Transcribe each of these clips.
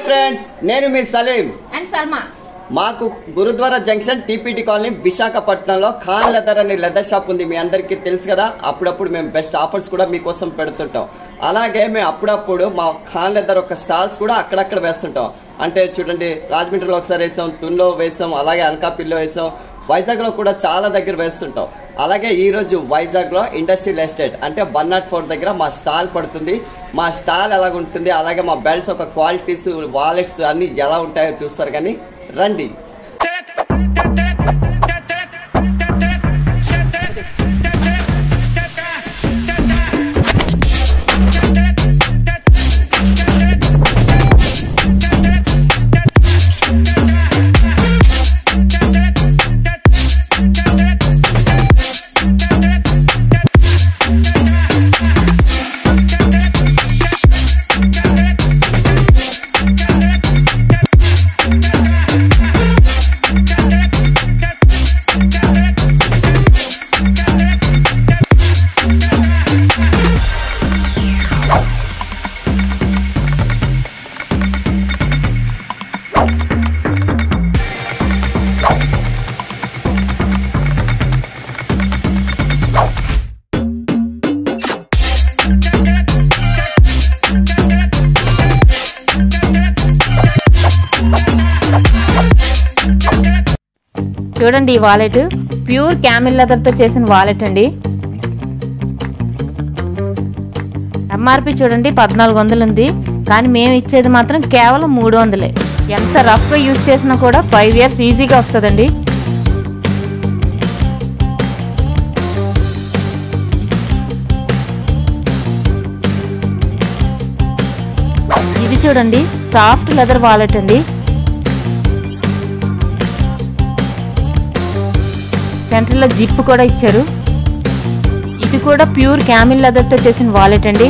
friends నేను మీ Salim and Salma మాకు gurdwara junction TPT colony విశాఖపట్నంలో ఖాన్ లెదర్ అనే లెదర్ షాప్ ఉంది మీ అందరికీ తెలుసు కదా అప్పుడప్పుడు మేము బెస్ట్ ఆఫర్స్ కూడా మీకోసం పెడుతుంటాం అలాగే మేము అప్పుడప్పుడు మా ఖాన్ లెదర్ ఒక స్టాల్స్ కూడా అక్కడక్కడ వేస్తుంటాం అంటే చూడండి రాజమండ్రిలో ఒకసారి వేసాం తున్లో వేసాం అలాగే అనకాపల్లిలో వేసాం వైజాగ్లో కూడా చాలా దగ్గర వేస్తుంటాం అలాగే ఈరోజు వైజాగ్లో ఇండస్ట్రియల్ ఎస్టేట్ అంటే వన్ నాట్ ఫోర్ దగ్గర మా స్టాల్ పడుతుంది మా స్టాల్ ఎలాగ ఉంటుంది అలాగే మా బెల్ట్స్ ఒక క్వాలిటీస్ వాలెట్స్ అన్నీ ఎలా ఉంటాయో చూస్తారు కానీ రండి చూడండి ఈ వాలెట్ ప్యూర్ క్యామిల్ లెదర్తో చేసిన వాలెట్ అండి ఎంఆర్పి చూడండి పద్నాలుగు వందలు ఉంది కానీ మేము ఇచ్చేది మాత్రం కేవలం మూడు వందలే ఎంత రఫ్గా యూజ్ చేసినా కూడా ఫైవ్ ఇయర్స్ ఈజీగా వస్తుందండి ఇది చూడండి సాఫ్ట్ లెదర్ వాలెట్ అండి సెంటర్లో జిప్ కూడా ఇచ్చారు ఇది కూడా ప్యూర్ క్యామిల్ లెదర్తో చేసిన వాలెట్ అండి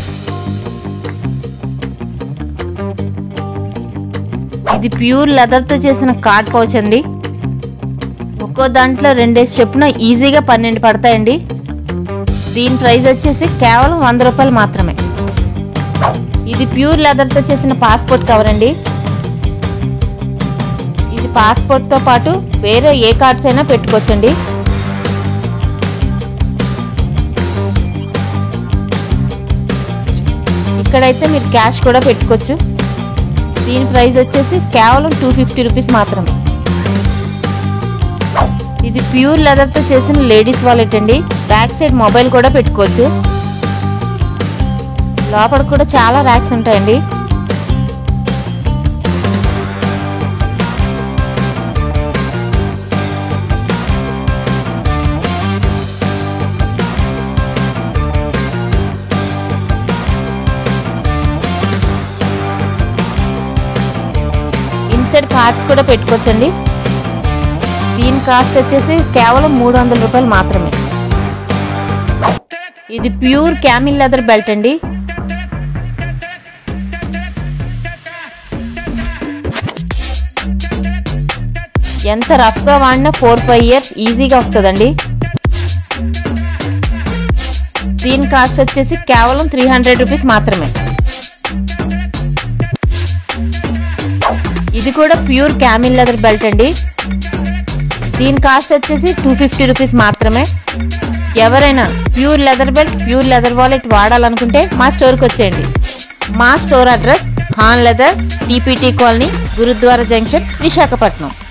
ఇది ప్యూర్ లెదర్తో చేసిన కార్డ్ పౌచ్ అండి ఒక్కో దాంట్లో రెండేసి చెప్పున ఈజీగా పన్నెండు పడతాయండి దీని ప్రైస్ వచ్చేసి కేవలం వంద రూపాయలు మాత్రమే ఇది ప్యూర్ లెదర్తో చేసిన పాస్పోర్ట్ కవర్ అండి ఇది పాస్పోర్ట్తో పాటు వేరే ఏ కార్డ్స్ అయినా పెట్టుకోవచ్చండి ఇక్కడైతే మీరు క్యాష్ కూడా పెట్టుకోవచ్చు దీని ప్రైస్ వచ్చేసి కేవలం టూ ఫిఫ్టీ రూపీస్ మాత్రమే ఇది ప్యూర్ లెదర్తో చేసిన లేడీస్ వాలెట్ అండి బ్యాక్ సైడ్ మొబైల్ కూడా పెట్టుకోవచ్చు లోపల కూడా చాలా ర్యాక్స్ ఉంటాయండి ఇన్సైడ్ కార్డ్స్ కూడా పెట్టుకోవచ్చండి దీని కాస్ట్ వచ్చేసి కేవలం మూడు వందల రూపాయలు మాత్రమే ఇది ప్యూర్ క్యామిల్ లెదర్ బెల్ట్ అండి ఎంత రఫ్గా వాడినా ఫోర్ ఫైవ్ ఇయర్స్ ఈజీగా వస్తుందండి దీని కాస్ట్ వచ్చేసి కేవలం త్రీ హండ్రెడ్ రూపీస్ మాత్రమే ఇది కూడా ప్యూర్ క్యామిల్ లెదర్ బెల్ట్ అండి దీని కాస్ట్ వచ్చేసి టూ ఫిఫ్టీ రూపీస్ మాత్రమే ఎవరైనా pure leather belt pure leather wallet వాడాలనుకుంటే మా స్టోర్కి వచ్చేయండి మా store address Khan leather TPT colony Gurudwara junction Visakhapatnam